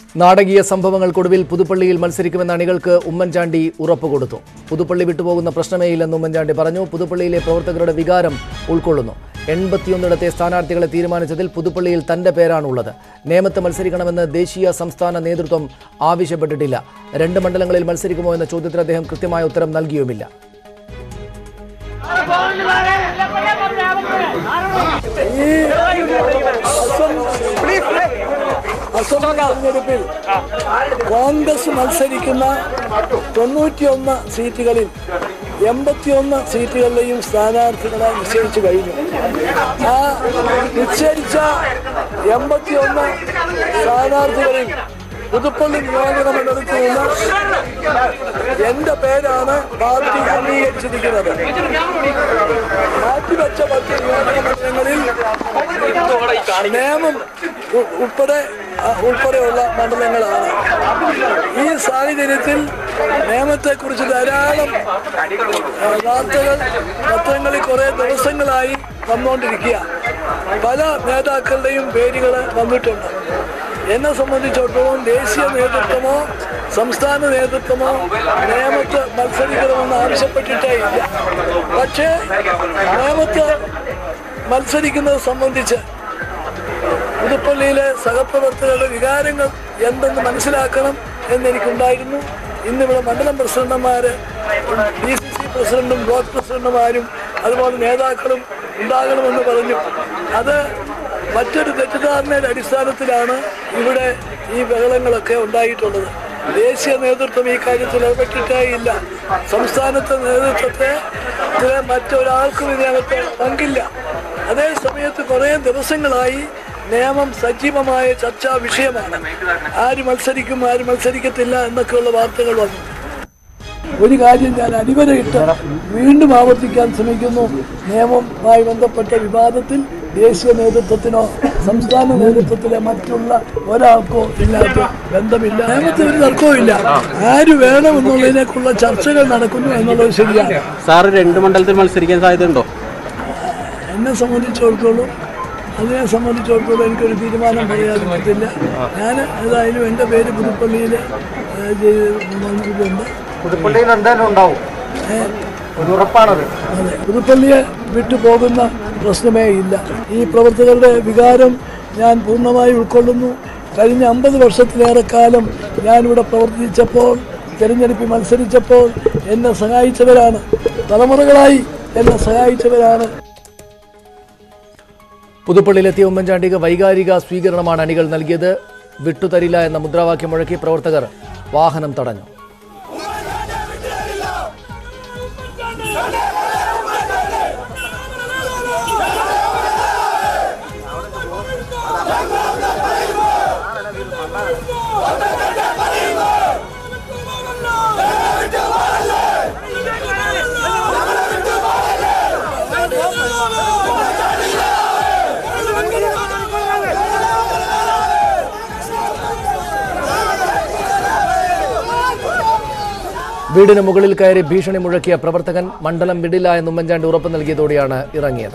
നാടകീയ സംഭവങ്ങൾക്കൊടുവിൽ പുതുപ്പള്ളിയിൽ മത്സരിക്കുമെന്ന അണികൾക്ക് ഉമ്മൻചാണ്ടി ഉറപ്പ് കൊടുത്തു പുതുപ്പള്ളി വിട്ടുപോകുന്ന പ്രശ്നമേയില്ലെന്ന് ഉമ്മൻചാണ്ടി പറഞ്ഞു പുതുപ്പള്ളിയിലെ പ്രവർത്തകരുടെ വികാരം ഉൾക്കൊള്ളുന്നു എൺപത്തിയൊന്നിടത്തെ സ്ഥാനാർത്ഥികളെ തീരുമാനിച്ചതിൽ പുതുപ്പള്ളിയിൽ തന്റെ പേരാണുള്ളത് നേമത്ത് മത്സരിക്കണമെന്ന് ദേശീയ സംസ്ഥാന നേതൃത്വം ആവശ്യപ്പെട്ടിട്ടില്ല രണ്ട് മണ്ഡലങ്ങളിൽ മത്സരിക്കുമോ എന്ന ചോദ്യത്തിന് അദ്ദേഹം കൃത്യമായ ഉത്തരം നൽകിയുമില്ല അസംബ്ലി തെരഞ്ഞെടുപ്പിൽ കോൺഗ്രസ് മത്സരിക്കുന്ന തൊണ്ണൂറ്റിയൊന്ന് സീറ്റുകളിൽ എൺപത്തിയൊന്ന് സീറ്റുകളിലെയും സ്ഥാനാർത്ഥികളെ നിശ്ചയിച്ചു കഴിഞ്ഞു ആ നിശ്ചയിച്ച എൺപത്തിയൊന്ന് സ്ഥാനാർത്ഥികളിൽ പുതുപ്പള്ളി നിയോജക മണ്ഡലത്തിൽ നിന്ന് എന്റെ പേരാണ് പാർട്ടി അംഗീകരിച്ചിരിക്കുന്നത് മാറ്റിവെച്ച പത്ത് നിയോജക മണ്ഡലങ്ങളിൽ നിയമം ഉ- ഉൾപ്പെടെ അ, ഉൾപ്പെടെയുള്ള മണ്ഡലങ്ങളാണ് ഈ സാഹചര്യത്തിൽ നിയമത്തെക്കുറിച്ച് ധാരാളം ആ, വാർത്തകൾ പത്രങ്ങളിൽ കുറെ ദിവസങ്ങളായി വന്നുകൊണ്ടിരിക്കുക പല നേതാക്കളുടെയും പേരുകൾ വന്നിട്ടുണ്ട് എന്നെ സംബന്ധിച്ചിടത്തോളം ദേശീയ നേതൃത്വമോ സംസ്ഥാന നേതൃത്വമോ നിയമത്ത് മത്സരിക്കണമെന്ന് ആവശ്യപ്പെട്ടിട്ടേ ഇല്ല പക്ഷേ നിയമത്ത് മത്സരിക്കുന്നത് സംബന്ധിച്ച് പുതുപ്പള്ളിയിലെ സഹപ്രവർത്തകരുടെ വികാരങ്ങൾ എന്തെന്ന് മനസ്സിലാക്കണം എന്നെനിക്കുണ്ടായിരുന്നു ഇന്നിവിടെ മണ്ഡലം പ്രസിഡന്റുമാര് ഡി സി സി പ്രസിഡന്റും ബ്ലോക്ക് പ്രസിഡന്റുമാരും അതുപോലെ നേതാക്കളും ഉണ്ടാകണമെന്ന് പറഞ്ഞു അത് മറ്റൊരു തെറ്റിദ്ധാരണയുടെ അടിസ്ഥാനത്തിലാണ് ഇവിടെ ഈ ബഹളങ്ങളൊക്കെ ഉണ്ടായിട്ടുള്ളത് ദേശീയ നേതൃത്വം ഈ കാര്യത്തിൽ ഇടപെട്ടിട്ടേ ഇല്ല സംസ്ഥാനത്തെ നേതൃത്വത്തെ ഇതിലെ മറ്റൊരാൾക്കും ഇതിനകത്ത് പങ്കില്ല അതേ സമയത്ത് കുറേ ദിവസങ്ങളായി നിയമം സജീവമായ ചർച്ചാ വിഷയമാണ് ആര് മത്സരിക്കും ആര് മത്സരിക്കത്തില്ല എന്നൊക്കെയുള്ള വാർത്തകൾ വന്നു ഒരു കാര്യം ഞാൻ അടിവരയിട്ട് വീണ്ടും ആവർത്തിക്കാൻ ശ്രമിക്കുന്നു നിയമവുമായി ബന്ധപ്പെട്ട വിവാദത്തിൽ ദേശീയ നേതൃത്വത്തിനോ സംസ്ഥാന നേതൃത്വത്തിലെ മറ്റുള്ള ഒരാൾക്കോ ഇല്ലാത്ത ബന്ധമില്ല നിയമത്തിൽ ഒരു തർക്കവുമില്ല ആര് വേണമെന്നുള്ളതിനേക്കുള്ള ചർച്ചകൾ നടക്കുന്നു എന്നുള്ളത് ശരിയാണ് സാറ് രണ്ട് മണ്ഡലത്തിൽ മത്സരിക്കാൻ സാധ്യതയുണ്ടോ എന്നെ സംബന്ധിച്ചിടത്തോളം അതിനെ സംബന്ധിച്ചിടത്തോളം എനിക്കൊരു തീരുമാനം പറയാൻ പറ്റില്ല ഞാൻ ഏതായാലും എൻ്റെ പേര് പുതുപ്പള്ളിയിൽ വന്നിട്ടുണ്ട് പുതുപ്പള്ളിയിൽ എന്തായാലും ഉണ്ടാവും ഒരു ഉറപ്പാണത് അതെ പുതുപ്പള്ളിയെ വിട്ടു പോകുന്ന പ്രശ്നമേ ഇല്ല ഈ പ്രവർത്തകരുടെ വികാരം ഞാൻ പൂർണ്ണമായി ഉൾക്കൊള്ളുന്നു കഴിഞ്ഞ അമ്പത് വർഷത്തിലേറെ കാലം ഞാനിവിടെ പ്രവർത്തിച്ചപ്പോൾ തിരഞ്ഞെടുപ്പിൽ മത്സരിച്ചപ്പോൾ എന്നെ സഹായിച്ചവരാണ് തലമുറകളായി എന്നെ സഹായിച്ചവരാണ് പുതുപ്പള്ളിയിലെത്തിയ ഉമ്മൻചാണ്ടിക്ക് വൈകാരിക സ്വീകരണമാണ് അണികൾ നൽകിയത് വിട്ടുതരില്ല എന്ന മുദ്രാവാക്യം മുഴക്കി പ്രവർത്തകർ വാഹനം തടഞ്ഞു വീടിന് മുകളിൽ കയറി ഭീഷണി മുഴക്കിയ പ്രവർത്തകൻ മണ്ഡലം വിടില്ല എന്ന് ഉമ്മൻചാണ്ടി ഉറപ്പ് നൽകിയതോടെയാണ് ഇറങ്ങിയത്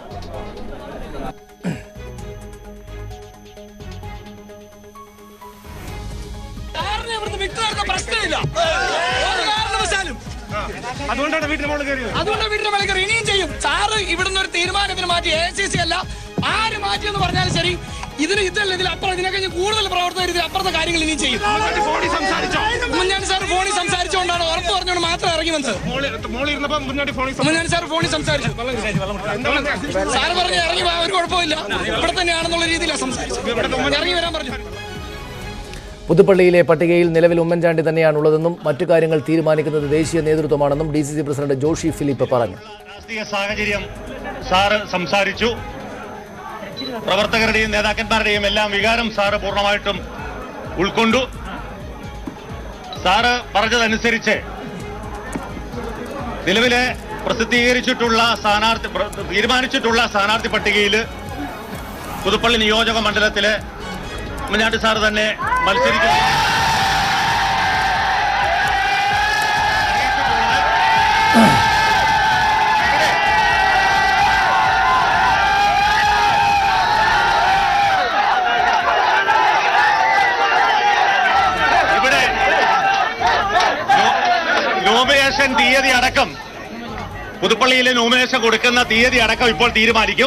സാറിനെ ഇവിടുന്ന് വിട്ടുതരുന്ന പ്രശ്നമില്ല ഒരു കാരണവശാലും അതുകൊണ്ടാണ് വീട്ടിൽ മോള് കയറിയത് അതുകൊണ്ട് വീട്ടിൽ മലക്കർ ഇനിയും ചെയ്യും സാറ് ഇവിടുന്ന് ഒരു തീരുമാനത്തിന് മാറ്റി എ സി സി അല്ല ആര് മാറ്റിയെന്ന് പറഞ്ഞാലും ശരി ഇതിന് ഇതല്ല ഇതിൽ അപ്പുറം ഇതിനെ കഴിഞ്ഞ് കൂടുതൽ പ്രവർത്തകർ ഇതിൽ അപ്പുറത്തെ കാര്യങ്ങൾ ഇനിയും ചെയ്യും ഫോണിൽ സംസാരിച്ചോ ഉമ്മൻചാണ്ടി സാർ ഫോണിൽ സംസാരിച്ചുകൊണ്ടാണ് ഉറപ്പ് പറഞ്ഞുകൊണ്ട് മാത്രം ഇറങ്ങി വന്നത് മോള് മോള് ഇരുന്നപ്പോ മുന്നോട്ട് ഫോണിൽ ഉമ്മൻചാണ്ടി സാർ ഫോണിൽ സംസാരിച്ചു സാറ് പറഞ്ഞ് ഇറങ്ങി വാ ഒരു കുഴപ്പമില്ല ഇവിടെ തന്നെയാണെന്നുള്ള രീതിയിലാണ് സംസാരിച്ചത് ഇറങ്ങി വരാൻ പറഞ്ഞു പുതുപ്പള്ളിയിലെ പട്ടികയിൽ നിലവിൽ ഉമ്മൻചാണ്ടി തന്നെയാണുള്ളതെന്നും മറ്റു കാര്യങ്ങൾ തീരുമാനിക്കുന്നത് ദേശീയ നേതൃത്വമാണെന്നും D C C president Joshi Philip പറഞ്ഞു രാഷ്ട്രീയ സാഹചര്യം സാറ് സംസാരിച്ചു പ്രവർത്തകരുടെയും നേതാക്കന്മാരുടെയും എല്ലാം വികാരം സാറ് പൂർണ്ണമായിട്ടും ഉൾക്കൊണ്ടു സാറ് പറഞ്ഞതനുസരിച്ച് നിലവിലെ പ്രസിദ്ധീകരിച്ചിട്ടുള്ള സ്ഥാനാർത്ഥി പ്ര- തീരുമാനിച്ചിട്ടുള്ള സ്ഥാനാർത്ഥി പട്ടികയിൽ പുതുപ്പള്ളി നിയോജക മണ്ഡലത്തിലെ ഉമ്മൻചാണ്ടി സാറ് തന്നെ മത്സരിക്കുന്നു നോമിനേഷൻ തീയതി അടക്കം പുതുപ്പള്ളിയിലെ നോമിനേഷൻ കൊടുക്കുന്ന തീയതി അടക്കം ഇപ്പോൾ തീരുമാനിക്കും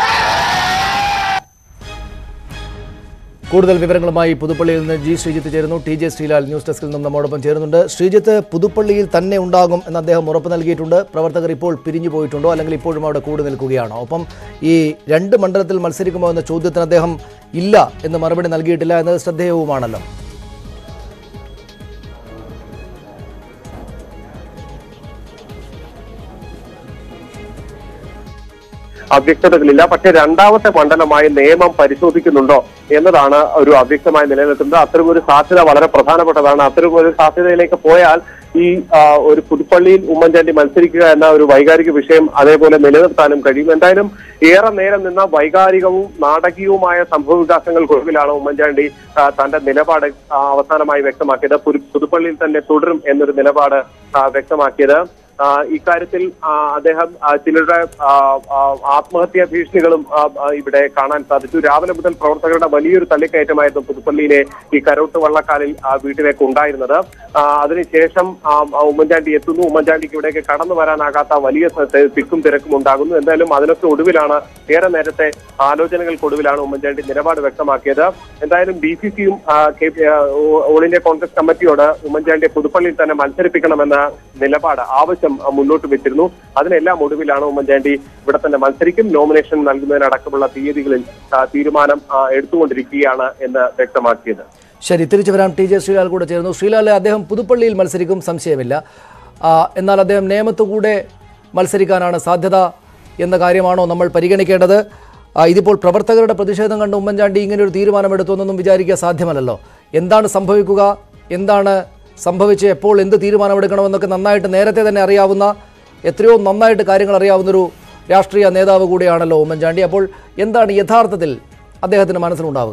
കൂടുതൽ വിവരങ്ങളുമായി പുതുപ്പള്ളിയിൽ നിന്ന് ജി ശ്രീജിത്ത് ചേരുന്നു ടി ജെ ശ്രീലാൽ ന്യൂസ് ഡെസ്കിൽ നിന്നും നമ്മോടൊപ്പം ചേരുന്നുണ്ട് ശ്രീജിത്ത് പുതുപ്പള്ളിയിൽ തന്നെ ഉണ്ടാകും എന്ന് അദ്ദേഹം ഉറപ്പ് നൽകിയിട്ടുണ്ട് പ്രവർത്തകർ ഇപ്പോൾ പിരിഞ്ഞു പോയിട്ടുണ്ടോ അല്ലെങ്കിൽ ഇപ്പോഴും അവിടെ കൂടി നിൽക്കുകയാണോ ഒപ്പം ഈ രണ്ട് മണ്ഡലത്തിൽ മത്സരിക്കുമോ എന്ന ചോദ്യത്തിന് അദ്ദേഹം ഇല്ല എന്ന് മറുപടി നൽകിയിട്ടില്ല എന്നത് ശ്രദ്ധേയവുമാണല്ലോ അവ്യക്തതകളില്ല പക്ഷെ രണ്ടാമത്തെ മണ്ഡലമായി നിയമം പരിശോധിക്കുന്നുണ്ടോ എന്നതാണ് ഒരു അവ്യക്തമായി നിലനിൽക്കുന്നത് അത്തരം ഒരു സാധ്യത വളരെ പ്രധാനപ്പെട്ടതാണ് അത്തരം ഒരു സാധ്യതയിലേക്ക് പോയാൽ ഈ ആ, ഒരു പുതുപ്പള്ളിയിൽ ഉമ്മൻചാണ്ടി മത്സരിക്കുക എന്ന ഒരു വൈകാരിക വിഷയം അതേപോലെ നിലനിർത്താനും കഴിയും എന്തായാലും ഏറെ നേരം നിന്ന വൈകാരികവും നാടകീയവുമായ സംഭവ വികാസങ്ങൾക്കൊടുവിലാണ് ഉമ്മൻചാണ്ടി ആ, തന്റെ നിലപാട് ആ, അവസാനമായി വ്യക്തമാക്കിയത് പുരു- പുതുപ്പള്ളിയിൽ തന്നെ തുടരും എന്നൊരു നിലപാട് ആ, വ്യക്തമാക്കിയത് ആ, ഇക്കാര്യത്തിൽ ആ, അദ്ദേഹം ആ, ചിലരുടെ ആ, ആ, ആത്മഹത്യാ ഭീഷണികളും ആ, ആ, ഇവിടെ കാണാൻ സാധിച്ചു രാവിലെ മുതൽ പ്രവർത്തകരുടെ വലിയൊരു തള്ളിക്കയറ്റമായിരുന്നു പുതുപ്പള്ളിയിലെ ഈ കരോട്ട് വള്ളക്കാലിൽ ആ, വീട്ടിലേക്ക് ഉണ്ടായിരുന്നത് ആ, അതിനുശേഷം ആ, ആ, ഉമ്മൻചാണ്ടി എത്തുന്നു ഉമ്മൻചാണ്ടിക്ക് ഇവിടേക്ക് കടന്നു വരാനാകാത്ത വലിയ സ- തെ- തിക്കും തിരക്കും ഉണ്ടാകുന്നു എന്തായാലും അതിനൊക്കെ ഒടുവിലാണ് ഏറെ നേരത്തെ ആലോചനകൾക്കൊടുവിലാണ് ഉമ്മൻചാണ്ടി നിലപാട് വ്യക്തമാക്കിയത് എന്തായാലും ബി സി സിയും ഓൾ ഇന്ത്യ കോൺഗ്രസ് കമ്മിറ്റിയോട് ഉമ്മൻചാണ്ടിയെ പുതുപ്പള്ളിയിൽ തന്നെ മത്സരിപ്പിക്കണമെന്ന നിലപാട് ആവശ്യം ആ, മുന്നോട്ട് വെച്ചിരുന്നു അതിനെല്ലാം ഒടുവിലാണ് ഉമ്മൻചാണ്ടി ഇവിടെ തന്നെ മത്സരിക്കും നോമിനേഷൻ നൽകുന്നതിനടക്കമുള്ള തീയതികളിൽ ആ, തീരുമാനം ആ, എടുത്തുകൊണ്ടിരിക്കുകയാണ് എന്ന് വ്യക്തമാക്കിയത് ശരി തിരിച്ചു വരാം ടി ജെ ശ്രീലാൽ കൂടെ ചേർന്നു ശ്രീലാൽ അദ്ദേഹം പുതുപ്പള്ളിയിൽ മത്സരിക്കും സംശയമില്ല ആ, എന്നാൽ അദ്ദേഹം നേമത്ത് കൂടെ മത്സരിക്കാനാണ് സാധ്യത എന്ന കാര്യമാണോ നമ്മൾ പരിഗണിക്കേണ്ടത് ആ, ഇതിപ്പോൾ പ്രവർത്തകരുടെ പ്രതിഷേധം കണ്ട് ഉമ്മൻചാണ്ടി ഇങ്ങനെ ഒരു തീരുമാനമെടുത്തു എന്നൊന്നും വിചാരിക്കുക സാധ്യമല്ലല്ലോ എന്താണ് സംഭവിക്കുക എന്താണ് സംഭവിച്ച് എപ്പോൾ എന്ത് തീരുമാനമെടുക്കണമെന്നൊക്കെ നന്നായിട്ട് നേരത്തെ തന്നെ അറിയാവുന്ന എത്രയോ നന്നായിട്ട് കാര്യങ്ങൾ അറിയാവുന്നൊരു രാഷ്ട്രീയ നേതാവ് കൂടിയാണല്ലോ ഉമ്മൻചാണ്ടി അപ്പോൾ എന്താണ് യഥാർത്ഥത്തിൽ അദ്ദേഹത്തിന് മനസ്സിലുണ്ടാവുക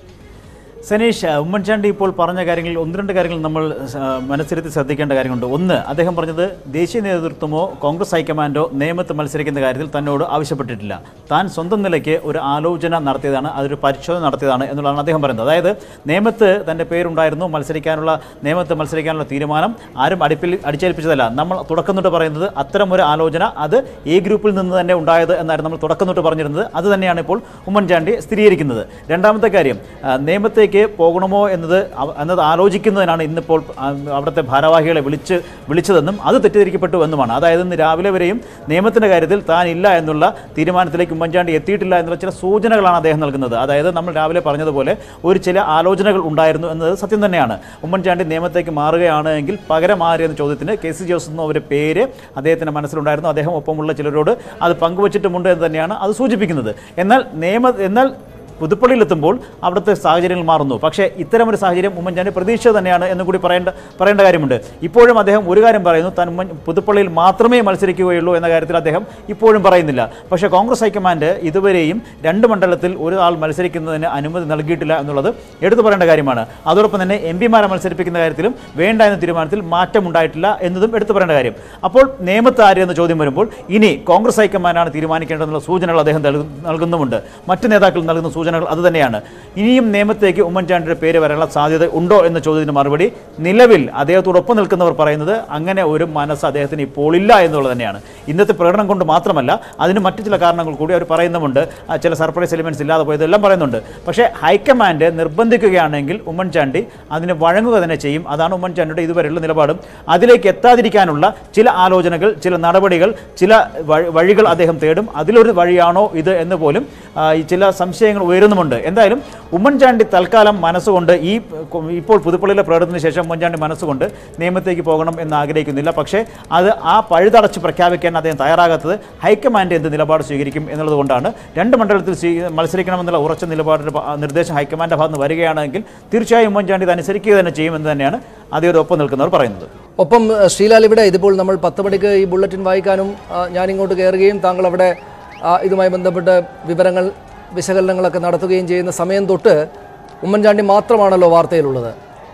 സനീഷ് ഉമ്മൻചാണ്ടി ഇപ്പോൾ പറഞ്ഞ കാര്യങ്ങളിൽ ഒന്ന് രണ്ട് കാര്യങ്ങൾ നമ്മൾ ആ, മനസ്സിരുത്തി ശ്രദ്ധിക്കേണ്ട കാര്യമുണ്ട് ഒന്ന് അദ്ദേഹം പറഞ്ഞത് ദേശീയ നേതൃത്വമോ കോൺഗ്രസ് ഹൈക്കമാൻഡോ നിയമത്ത് മത്സരിക്കുന്ന കാര്യത്തിൽ തന്നോട് ആവശ്യപ്പെട്ടിട്ടില്ല താൻ സ്വന്തം നിലയ്ക്ക് ഒരു ആലോചന നടത്തിയതാണ് അതൊരു പരിശോധന നടത്തിയതാണ് എന്നുള്ളതാണ് അദ്ദേഹം പറയുന്നത് അതായത് നിയമത്ത് തൻ്റെ പേരുണ്ടായിരുന്നു മത്സരിക്കാനുള്ള നിയമത്ത് മത്സരിക്കാനുള്ള തീരുമാനം ആരും അടുപ്പിൽ അടിച്ചേൽപ്പിച്ചതല്ല നമ്മൾ തുടക്കം തൊട്ട് പറയുന്നത് അത്തരം ഒരു ആലോചന അത് എ ഗ്രൂപ്പിൽ നിന്ന് തന്നെ ഉണ്ടായത് എന്നായിരുന്നു നമ്മൾ തുടക്കം തൊട്ട് പറഞ്ഞിരുന്നത് അത് തന്നെയാണ് ഇപ്പോൾ ഉമ്മൻചാണ്ടി സ്ഥിരീകരിക്കുന്നത് രണ്ടാമത്തെ കാര്യം ആ, നിയമത്തേക്ക് പോകണമോ എന്നത് അവ- എന്നത് ആലോചിക്കുന്നതിനാണ് ഇന്നിപ്പോൾ ആ, അവിടുത്തെ ഭാരവാഹികളെ വിളിച്ച് വിളിച്ചതെന്നും അത് തെറ്റിദ്ധരിക്കപ്പെട്ടു എന്നുമാണ് അതായത് ഇന്ന് രാവിലെ വരെയും നിയമത്തിൻ്റെ കാര്യത്തിൽ താൻ ഇല്ല എന്നുള്ള തീരുമാനത്തിലേക്ക് ഉമ്മൻചാണ്ടി എത്തിയിട്ടില്ല എന്നുള്ള ചില സൂചനകളാണ് അദ്ദേഹം നൽകുന്നത് അതായത് നമ്മൾ രാവിലെ പറഞ്ഞതുപോലെ ഒരു ചില ആലോചനകൾ ഉണ്ടായിരുന്നു എന്നത് സത്യം തന്നെയാണ് ഉമ്മൻചാണ്ടി നിയമത്തേക്ക് മാറുകയാണ് എങ്കിൽ പകരം ആര് എന്ന ചോദ്യത്തിന് കെ സി ജോസ് എന്ന ഒരു പേര് അദ്ദേഹത്തിൻ്റെ മനസ്സിലുണ്ടായിരുന്നു അദ്ദേഹം ഒപ്പമുള്ള ചിലരോട് അത് പങ്കുവച്ചിട്ടുമുണ്ട് എന്ന് തന്നെയാണ് അത് സൂചിപ്പിക്കുന്നത് എന്നാൽ നിയമ എന്നാൽ പുതുപ്പള്ളിയിലെത്തുമ്പോൾ അവിടുത്തെ സാഹചര്യങ്ങൾ മാറുന്നു പക്ഷേ ഇത്തരമൊരു സാഹചര്യം ഉമ്മൻചാണ്ടി പ്രതീക്ഷ തന്നെയാണ് എന്ന് കൂടി പറയേണ്ട പറയേണ്ട കാര്യമുണ്ട് ഇപ്പോഴും അദ്ദേഹം ഒരു കാര്യം പറയുന്നു താൻ ഉമ്മൻ പുതുപ്പള്ളിയിൽ മാത്രമേ മത്സരിക്കുകയുള്ളൂ എന്ന കാര്യത്തിൽ അദ്ദേഹം ഇപ്പോഴും പറയുന്നില്ല പക്ഷേ കോൺഗ്രസ് ഹൈക്കമാൻഡ് ഇതുവരെയും രണ്ട് മണ്ഡലത്തിൽ ഒരു ആൾ മത്സരിക്കുന്നതിന് അനുമതി നൽകിയിട്ടില്ല എന്നുള്ളത് എടുത്തു പറയേണ്ട കാര്യമാണ് അതോടൊപ്പം തന്നെ എം പിമാരെ മത്സരിപ്പിക്കുന്ന കാര്യത്തിലും വേണ്ട എന്ന തീരുമാനത്തിൽ മാറ്റമുണ്ടായിട്ടില്ല എന്നതും എടുത്തു പറയേണ്ട കാര്യം അപ്പോൾ നിയമത്ത് ആര് എന്ന ചോദ്യം വരുമ്പോൾ ഇനി കോൺഗ്രസ് ഹൈക്കമാൻഡാണ് തീരുമാനിക്കേണ്ടതെന്നുള്ള സൂചനകൾ അദ്ദേഹം നൽകു- നൽകുന്നുമുണ്ട് മറ്റ് നേതാക്കൾ നൽകുന്ന സൂചനകൾ അതുതന്നെയാണ് ഇനിയും നിയമത്തേക്ക് ഉമ്മൻചാണ്ടിയുടെ പേര് വരാനുള്ള സാധ്യത ഉണ്ടോ എന്ന ചോദ്യത്തിന് മറുപടി നിലവിൽ അദ്ദേഹത്തോടൊപ്പം നിൽക്കുന്നവർ പറയുന്നത് അങ്ങനെ ഒരു മനസ്സ് അദ്ദേഹത്തിന് ഇപ്പോൾ ഇല്ല എന്നുള്ളത് തന്നെയാണ് ഇന്നത്തെ പ്രകടനം കൊണ്ട് മാത്രമല്ല അതിന് മറ്റു ചില കാരണങ്ങൾ കൂടി അവർ പറയുന്നുമുണ്ട് ആ, ചില സർപ്രൈസ് എലിമെന്റ്സ് ഇല്ലാതെ പോയതെല്ലാം പറയുന്നുണ്ട് പക്ഷേ ഹൈക്കമാൻഡ് നിർബന്ധിക്കുകയാണെങ്കിൽ ഉമ്മൻചാണ്ടി അതിന് വഴങ്ങുക തന്നെ ചെയ്യും അതാണ് ഉമ്മൻചാണ്ടിയുടെ ഇതുവരെയുള്ള നിലപാടും അതിലേക്ക് എത്താതിരിക്കാനുള്ള ചില ആലോചനകൾ ചില നടപടികൾ ചില വഴി- വഴികൾ അദ്ദേഹം തേടും അതിലൊരു വഴിയാണോ ഇത് എന്ന് പോലും ആ, ഈ ചില സംശയങ്ങൾ ഉയരുന്നുമുണ്ട് എന്തായാലും ഉമ്മൻചാണ്ടി തൽക്കാലം മനസ്സുകൊണ്ട് ഈ കൊ- ഇപ്പോൾ പുതുപ്പള്ളിയിലെ പ്രകടനത്തിന് ശേഷം ഉമ്മൻചാണ്ടി മനസ്സുകൊണ്ട് നിയമത്തേക്ക് പോകണം എന്ന് ആഗ്രഹിക്കുന്നില്ല പക്ഷേ അത് ആ പഴുതടച്ച് പ്രഖ്യാപിക്കാൻ അദ്ദേഹം തയ്യാറാകാത്തത് ഹൈക്കമാൻഡ് എന്ത് നിലപാട് സ്വീകരിക്കും എന്നുള്ളത് കൊണ്ടാണ് രണ്ട് മണ്ഡലത്തിൽ സ്വീ- മത്സരിക്കണമെന്നുള്ള ഉറച്ച നിലപാടിൻ്റെ ഭ- നിർദ്ദേശം ഹൈക്കമാൻഡിൻ്റെ ഭാഗത്ത് നിന്ന് വരികയാണെങ്കിൽ തീർച്ചയായും ഉമ്മൻചാണ്ടി ഇത് അനുസരിക്കുക തന്നെ ചെയ്യുമെന്ന് തന്നെയാണ് അദ്ദേഹത്തോടൊപ്പം നിൽക്കുന്നവർ പറയുന്നത് ഒപ്പം അഹ്, ശ്രീലാൽ ഇവിടെ ഇതിപ്പോൾ നമ്മൾ പത്ത് മണിക്ക് ഈ ബുള്ളറ്റിൻ വായിക്കാനും ആ, ഞാൻ ഇങ്ങോട്ട് കയറുകയും താങ്കൾ അവിടെ ആ, ഇതുമായി ബന്ധപ്പെട്ട് വിവരങ്ങൾ വിശകലനങ്ങളൊക്കെ നടത്തുകയും ചെയ്യുന്ന സമയം തൊട്ട് ഉമ്മൻചാണ്ടി മാത്രമാണല്ലോ വാർത്തയിലുള്ളത്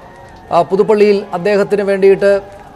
ആ, പുതുപ്പള്ളിയിൽ അദ്ദേഹത്തിന് വേണ്ടിയിട്ട്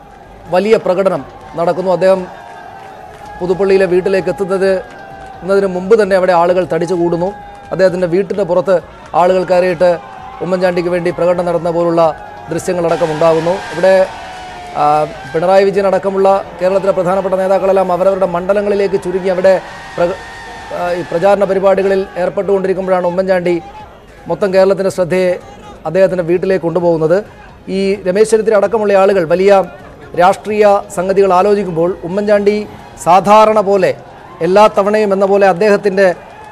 വലിയ പ്രകടനം നടക്കുന്നു അദ്ദേഹം പുതുപ്പള്ളിയിലെ വീട്ടിലേക്ക് എത്തുന്നത് എന്നതിന് മുമ്പ് തന്നെ അവിടെ ആളുകൾ തടിച്ചു കൂടുന്നു അദ്ദേഹത്തിൻ്റെ വീട്ടിൻ്റെ പുറത്ത് ആളുകൾ കയറിയിട്ട് ഉമ്മൻചാണ്ടിക്ക് വേണ്ടി പ്രകടനം നടന്ന പോലുള്ള ദൃശ്യങ്ങളടക്കം ഉണ്ടാകുന്നു ഇവിടെ ആ, പിണറായി വിജയൻ അടക്കമുള്ള കേരളത്തിലെ പ്രധാനപ്പെട്ട നേതാക്കളെല്ലാം അവരവരുടെ മണ്ഡലങ്ങളിലേക്ക് ചുരുങ്ങി അവിടെ പ്ര- ആ, ഈ പ്രചാരണ പരിപാടികളിൽ ഏർപ്പെട്ടുകൊണ്ടിരിക്കുമ്പോഴാണ് ഉമ്മൻചാണ്ടി മൊത്തം കേരളത്തിൻ്റെ ശ്രദ്ധയെ അദ്ദേഹത്തിൻ്റെ വീട്ടിലേക്ക് കൊണ്ടുപോകുന്നത് ഈ രമേശ് ചെന്നിത്തല അടക്കമുള്ള ആളുകൾ വലിയ രാഷ്ട്രീയ സംഗതികൾ ആലോചിക്കുമ്പോൾ ഉമ്മൻചാണ്ടി സാധാരണ പോലെ എല്ലാ തവണയും എന്ന പോലെ അദ്ദേഹത്തിൻ്റെ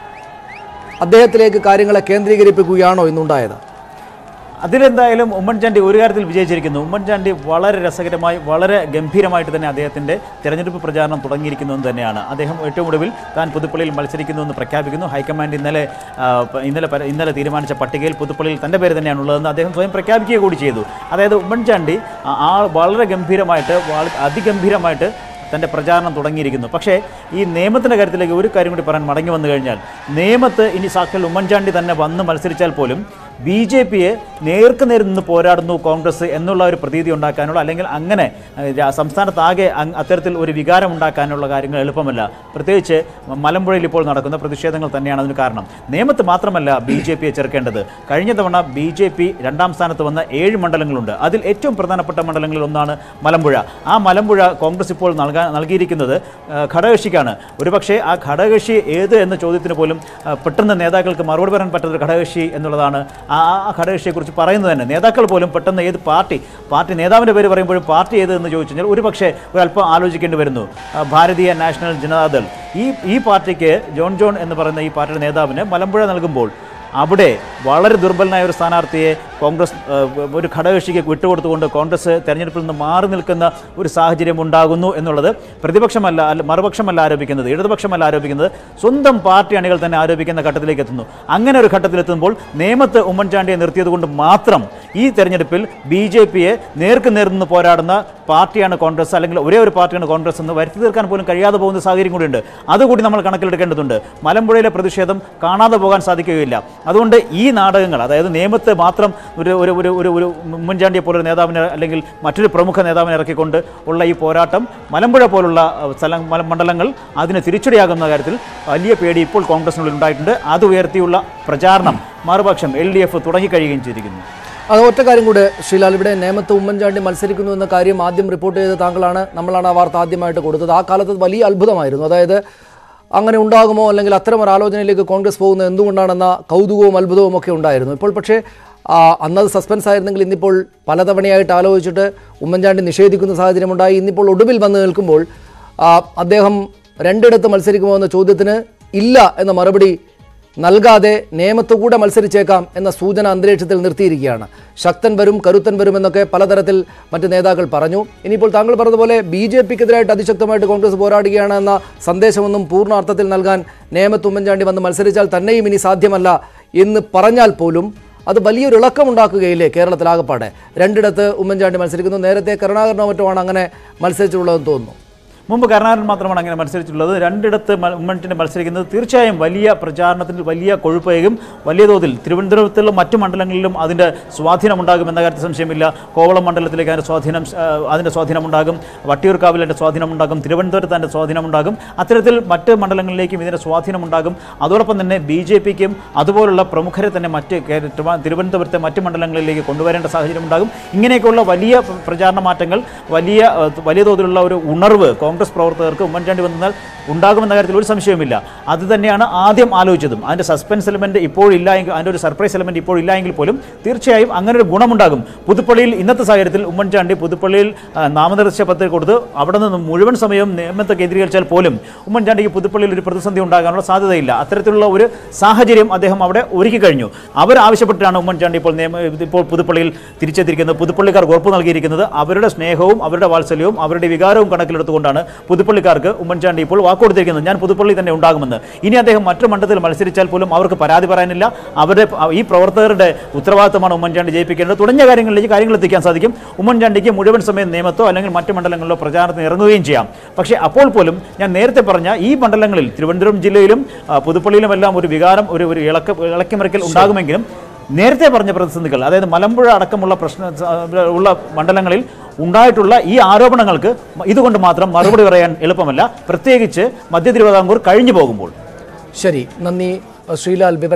അദ്ദേഹത്തിലേക്ക് കാര്യങ്ങളെ കേന്ദ്രീകരിപ്പിക്കുകയാണോ ഇന്നുണ്ടായത് അതിലെന്തായാലും ഉമ്മൻചാണ്ടി ഒരു കാര്യത്തിൽ വിജയിച്ചിരിക്കുന്നു ഉമ്മൻചാണ്ടി വളരെ രസകരമായി വളരെ ഗംഭീരമായിട്ട് തന്നെ അദ്ദേഹത്തിൻ്റെ തെരഞ്ഞെടുപ്പ് പ്രചാരണം തുടങ്ങിയിരിക്കുന്നു എന്ന് തന്നെയാണ് അദ്ദേഹം ഏറ്റവും ഒടുവിൽ താൻ പുതുപ്പള്ളിയിൽ മത്സരിക്കുന്നു എന്ന് പ്രഖ്യാപിക്കുന്നു ഹൈക്കമാൻഡ് ഇന്നലെ ആ, പ- ഇന്നലെ പര- ഇന്നലെ തീരുമാനിച്ച പട്ടികയിൽ പുതുപ്പള്ളിയിൽ തൻ്റെ പേര് തന്നെയാണ് ഉള്ളതെന്ന് അദ്ദേഹം സ്വയം പ്രഖ്യാപിക്കുക കൂടി ചെയ്തു അതായത് ഉമ്മൻചാണ്ടി ആ- ആ വളരെ ഗംഭീരമായിട്ട് വളരെ അതിഗംഭീരമായിട്ട് തൻ്റെ പ്രചാരണം തുടങ്ങിയിരിക്കുന്നു പക്ഷേ ഈ നിയമത്തിൻ്റെ കാര്യത്തിലേക്ക് ഒരു കാര്യം കൂടി പറയാൻ മടങ്ങി വന്നു കഴിഞ്ഞാൽ നിയമത്ത് ഇനി സാക്ഷാൽ ഉമ്മൻചാണ്ടി തന്നെ വന്ന് മത്സരിച്ചാൽ പോലും ബി ജെ പിയെ നേർക്ക് നേർ നിന്ന് പോരാടുന്നു കോൺഗ്രസ് എന്നുള്ള ഒരു പ്രതീതി ഉണ്ടാക്കാനുള്ള അല്ലെങ്കിൽ അങ്ങനെ ഏഹ്, രാ- സംസ്ഥാനത്താകെ അങ് അത്തരത്തിൽ ഒരു വികാരം ഉണ്ടാക്കാനുള്ള കാര്യങ്ങൾ എളുപ്പമല്ല പ്രത്യേകിച്ച് മലമ്പുഴയിൽ ഇപ്പോൾ നടക്കുന്ന പ്രതിഷേധങ്ങൾ തന്നെയാണ് അതിന് കാരണം നിയമത്ത് മാത്രമല്ല ബി ജെ പിയെ ചെറുക്കേണ്ടത് കഴിഞ്ഞ തവണ ബി ജെ പി രണ്ടാം സ്ഥാനത്ത് വന്ന ഏഴ് മണ്ഡലങ്ങളുണ്ട് അതിൽ ഏറ്റവും പ്രധാനപ്പെട്ട മണ്ഡലങ്ങളിൽ ഒന്നാണ് മലമ്പുഴ ആ മലമ്പുഴ കോൺഗ്രസ് ഇപ്പോൾ നൽകാൻ നൽകിയിരിക്കുന്നത് ആ, ഘടകകക്ഷിക്കാണ് ഒരുപക്ഷേ ആ ഘടകകക്ഷി ഏത് എന്ന ചോദ്യത്തിന് പോലും ആ, പെട്ടെന്ന് നേതാക്കൾക്ക് മറുപടി പറയാൻ പറ്റുന്ന ഒരു ഘടകകക്ഷി എന്നുള്ളതാണ് ആ ആ ഘടകകക്ഷിയെക്കുറിച്ച് പറയുന്നത് തന്നെ നേതാക്കൾ പോലും പെട്ടെന്ന് ഏത് പാർട്ടി പാർട്ടി നേതാവിൻ്റെ പേര് പറയുമ്പോഴും പാർട്ടി ഏത് എന്ന് ചോദിച്ചു കഴിഞ്ഞാൽ ഒരുപക്ഷേ ഒരല്പം ആലോചിക്കേണ്ടി വരുന്നു ആ, ഭാരതീയ നാഷണൽ ജനതാദൾ ഈ ഈ പാർട്ടിക്ക് ജോൺ ജോൺ എന്ന് പറയുന്ന ഈ പാർട്ടിയുടെ നേതാവിന് മലമ്പുഴ നൽകുമ്പോൾ അവിടെ വളരെ ദുർബലനായ ഒരു സ്ഥാനാർത്ഥിയെ കോൺഗ്രസ് ആ, ഒരു ഘടകകക്ഷിക്ക് വിട്ടുകൊടുത്തുകൊണ്ട് കോൺഗ്രസ് തെരഞ്ഞെടുപ്പിൽ നിന്ന് മാറി നിൽക്കുന്ന ഒരു സാഹചര്യം ഉണ്ടാകുന്നു എന്നുള്ളത് പ്രതിപക്ഷമല്ല അല്ല മറുപക്ഷമല്ല ആരോപിക്കുന്നത് ഇടതുപക്ഷമല്ല ആരോപിക്കുന്നത് സ്വന്തം പാർട്ടി അണികൾ തന്നെ ആരോപിക്കുന്ന ഘട്ടത്തിലേക്ക് എത്തുന്നു അങ്ങനെ ഒരു ഘട്ടത്തിലെത്തുമ്പോൾ നേമത്ത് ഉമ്മൻചാണ്ടിയെ നിർത്തിയത് കൊണ്ട് മാത്രം ഈ തെരഞ്ഞെടുപ്പിൽ ബി ജെ പിയെ നേർക്ക് നേർ നിന്ന് പോരാടുന്ന പാർട്ടിയാണ് കോൺഗ്രസ് അല്ലെങ്കിൽ ഒരേ ഒരു പാർട്ടിയാണ് കോൺഗ്രസ് എന്ന് വരുത്തി തീർക്കാൻ പോലും കഴിയാതെ പോകുന്ന സാഹചര്യം കൂടിയുണ്ട് അതുകൂടി നമ്മൾ കണക്കിലെടുക്കേണ്ടതുണ്ട് മലമ്പുഴയിലെ പ്രതിഷേധം കാണാതെ പോകാൻ സാധിക്കുകയില്ല അതുകൊണ്ട് ഈ നാടകങ്ങൾ അതായത് നിയമത്തെ മാത്രം ഒരു ഒരു ഒരു ഒരു ഒരു ഉമ്മൻചാണ്ടിയെ പോലൊരു നേതാവിനെ അല്ലെങ്കിൽ മറ്റൊരു പ്രമുഖ നേതാവിനെ ഇറക്കിക്കൊണ്ട് ഉള്ള ഈ പോരാട്ടം മലമ്പുഴ പോലുള്ള അഹ്, സ്ഥല മല- മണ്ഡലങ്ങൾ അതിന് തിരിച്ചടിയാകുന്ന കാര്യത്തിൽ വലിയ പേടി ഇപ്പോൾ കോൺഗ്രസിനുള്ളിൽ ഉണ്ടായിട്ടുണ്ട് അത് ഉയർത്തിയുള്ള പ്രചാരണം മറുപക്ഷം എൽ ഡി എഫ് തുടങ്ങിക്കഴിയുകയും ചെയ്തിരിക്കുന്നു അത് ഒറ്റ കാര്യം കൂടെ ശ്രീലാൽ ഇവിടെ നേമത്ത് ഉമ്മൻചാണ്ടി മത്സരിക്കുന്നു എന്ന കാര്യം ആദ്യം റിപ്പോർട്ട് ചെയ്ത താങ്കളാണ് നമ്മളാണ് ആ വാർത്ത ആദ്യമായിട്ട് കൊടുത്തത് ആ കാലത്ത് അത് വലിയ അത്ഭുതമായിരുന്നു അതായത് അങ്ങനെ ഉണ്ടാകുമോ അല്ലെങ്കിൽ അത്തരം ഒരു ആലോചനയിലേക്ക് കോൺഗ്രസ് പോകുന്നത് എന്തുകൊണ്ടാണെന്ന കൗതുകവും അത്ഭുതവും ഒക്കെ ഉണ്ടായിരുന്നു ഇപ്പോൾ പക്ഷേ ആ, അന്നത് സസ്പെൻസ് ആയിരുന്നെങ്കിൽ ഇന്നിപ്പോൾ പലതവണയായിട്ട് ആലോചിച്ചിട്ട് ഉമ്മൻചാണ്ടി നിഷേധിക്കുന്ന സാഹചര്യമുണ്ടായി ഇന്നിപ്പോൾ ഒടുവിൽ വന്ന് നിൽക്കുമ്പോൾ ആ, അദ്ദേഹം രണ്ടിടത്ത് മത്സരിക്കുമോ എന്ന ചോദ്യത്തിന് ഇല്ല എന്ന മറുപടി നൽകാതെ നിയമത്തുകൂടെ മത്സരിച്ചേക്കാം എന്ന സൂചന അന്തരീക്ഷത്തിൽ നിർത്തിയിരിക്കുകയാണ് ശക്തൻ വരും കരുത്തൻ വരും എന്നൊക്കെ പലതരത്തിൽ മറ്റ് നേതാക്കൾ പറഞ്ഞു ഇനിയിപ്പോൾ താങ്കൾ പറഞ്ഞതുപോലെ ബി ജെ പിക്കെതിരായിട്ട് അതിശക്തമായിട്ട് കോൺഗ്രസ് പോരാടുകയാണ് എന്ന സന്ദേശമൊന്നും പൂർണ്ണ അർത്ഥത്തിൽ നൽകാൻ നേമത്ത് ഉമ്മൻചാണ്ടി വന്ന് മത്സരിച്ചാൽ തന്നെയും ഇനി സാധ്യമല്ല എന്ന് പറഞ്ഞാൽ പോലും അത് വലിയൊരു ഇളക്കമുണ്ടാക്കുകയില്ലേ കേരളത്തിലാകപ്പാടെ രണ്ടിടത്ത് ഉമ്മൻചാണ്ടി മത്സരിക്കുന്നു നേരത്തെ കരുണാകരനോ മറ്റോ ആണ് അങ്ങനെ മത്സരിച്ചിട്ടുള്ളതെന്ന് തോന്നുന്നു മുമ്പ് കരുണാകരൻ മാത്രമാണ് അങ്ങനെ മത്സരിച്ചിട്ടുള്ളത് രണ്ടിടത്ത് മ- ഉമ്മൻചാണ്ടി മത്സരിക്കുന്നത് തീർച്ചയായും വലിയ പ്രചാരണത്തിന് വലിയ കൊഴുപ്പേകും വലിയ തോതിൽ തിരുവനന്തപുരത്തുള്ള മറ്റു മണ്ഡലങ്ങളിലും അതിൻ്റെ സ്വാധീനം ഉണ്ടാകും എന്ന കാര്യത്തിൽ സംശയമില്ല കോവളം മണ്ഡലത്തിലേക്ക് അതിൻ്റെ സ്വാധീനം ആ, അതിൻ്റെ സ്വാധീനം ഉണ്ടാകും വട്ടിയൂർക്കാവിൽ അതിൻ്റെ സ്വാധീനം ഉണ്ടാകും തിരുവനന്തപുരത്ത് അതിൻ്റെ സ്വാധീനം ഉണ്ടാകും അത്തരത്തിൽ മറ്റ് മണ്ഡലങ്ങളിലേക്കും ഇതിൻ്റെ സ്വാധീനം ഉണ്ടാകും അതോടൊപ്പം തന്നെ ബി ജെ പിക്കും അതുപോലുള്ള പ്രമുഖരെ തന്നെ മറ്റ് കേ- തിരുവ- തിരുവനന്തപുരത്തെ മറ്റ് മണ്ഡലങ്ങളിലേക്ക് കൊണ്ടുവരേണ്ട സാഹചര്യം ഉണ്ടാകും ഇങ്ങനെയൊക്കെയുള്ള വലിയ പ്ര- പ്രചാരണ മാറ്റങ്ങൾ വലിയ ആ, വലിയ തോതിലുള്ള ഒരു ഉണർവ് കോൺഗ്രസ് പ്രവർത്തകർക്ക് ഉമ്മൻചാണ്ടി വന്നാൽ ഉണ്ടാകുമെന്ന കാര്യത്തിൽ ഒരു സംശയവുമില്ല അത് തന്നെയാണ് ആദ്യം ആലോചിച്ചതും അതിൻ്റെ സസ്പെൻസ് എലമെൻറ്റ് ഇപ്പോഴില്ല എങ്കിൽ അതിൻ്റെ ഒരു സർപ്രൈസ് എലമെൻറ്റ് ഇപ്പോൾ ഇല്ല എങ്കിൽ പോലും തീർച്ചയായും അങ്ങനെ ഒരു ഗുണമുണ്ടാകും പുതുപ്പള്ളിയിൽ ഇന്നത്തെ സാഹചര്യത്തിൽ ഉമ്മൻചാണ്ടി പുതുപ്പള്ളിയിൽ ആ, നാമനിർദ്ദേശ പത്രിക കൊടുത്ത് അവിടെ നിന്ന് മുഴുവൻ സമയവും നിയമത്തെ കേന്ദ്രീകരിച്ചാൽ പോലും ഉമ്മൻചാണ്ടിക്ക് പുതുപ്പള്ളിയിൽ ഒരു പ്രതിസന്ധി ഉണ്ടാകാനുള്ള സാധ്യതയില്ല അത്തരത്തിലുള്ള ഒരു സാഹചര്യം അദ്ദേഹം അവിടെ ഒരുക്കി കഴിഞ്ഞു അവർ ആവശ്യപ്പെട്ടിട്ടാണ് ഉമ്മൻചാണ്ടി ഇപ്പോൾ നിയമ ഇപ്പോൾ പുതുപ്പള്ളിയിൽ തിരിച്ചെത്തിയിരിക്കുന്നത് പുതുപ്പള്ളിക്കാർക്ക് ഉറപ്പ് നൽകിയിരിക്കുന്നത് അവരുടെ സ്നേഹവും അവരുടെ വാത്സല്യവും അവരുടെ വികാരവും കണക്കിലെടുത്തുകൊണ്ടാണ് പുതുപ്പള്ളിക്കാർക്ക് ഉമ്മൻചാണ്ടി ഇപ്പോൾ വാക്കുകൊടുത്തിരിക്കുന്നത് ഞാൻ പുതുപ്പള്ളി തന്നെ ഉണ്ടാകുമെന്ന് ഇനി അദ്ദേഹം മറ്റു മണ്ഡലത്തിൽ മത്സരിച്ചാൽ പോലും അവർക്ക് പരാതി പറയാനില്ല അവരുടെ ഈ പ്രവർത്തകരുടെ ഉത്തരവാദിത്തമാണ് ഉമ്മൻചാണ്ടി ജയിപ്പിക്കേണ്ടത് തുടങ്ങിയ കാര്യങ്ങളിലേക്ക് കാര്യങ്ങൾ എത്തിക്കാൻ സാധിക്കും ഉമ്മൻചാണ്ടിക്ക് മുഴുവൻ സമയം നിയമത്തോ അല്ലെങ്കിൽ മറ്റു മണ്ഡലങ്ങളിലോ പ്രചാരണത്തിന് ഇറങ്ങുകയും ചെയ്യാം പക്ഷേ അപ്പോൾ പോലും ഞാൻ നേരത്തെ പറഞ്ഞ ഈ മണ്ഡലങ്ങളിൽ തിരുവനന്തപുരം ജില്ലയിലും ആ, പുതുപ്പള്ളിയിലും എല്ലാം ഒരു വികാരം ഒരു ഒരു ഇളക്ക ഇളക്കിമറിക്കൽ ഉണ്ടാകുമെങ്കിലും നേരത്തെ പറഞ്ഞ പ്രതിസന്ധികൾ അതായത് മലമ്പുഴ അടക്കമുള്ള പ്രശ്ന ഉള്ള മണ്ഡലങ്ങളിൽ ഉണ്ടായിട്ടുള്ള ഈ ആരോപണങ്ങൾക്ക് ഇതുകൊണ്ട് മാത്രം മറുപടി പറയാൻ എളുപ്പമല്ല പ്രത്യേകിച്ച് മധ്യ തിരുവിതാംകൂർ കഴിഞ്ഞു പോകുമ്പോൾ ശരി നന്ദി ശ്രീലാൽ വിവരം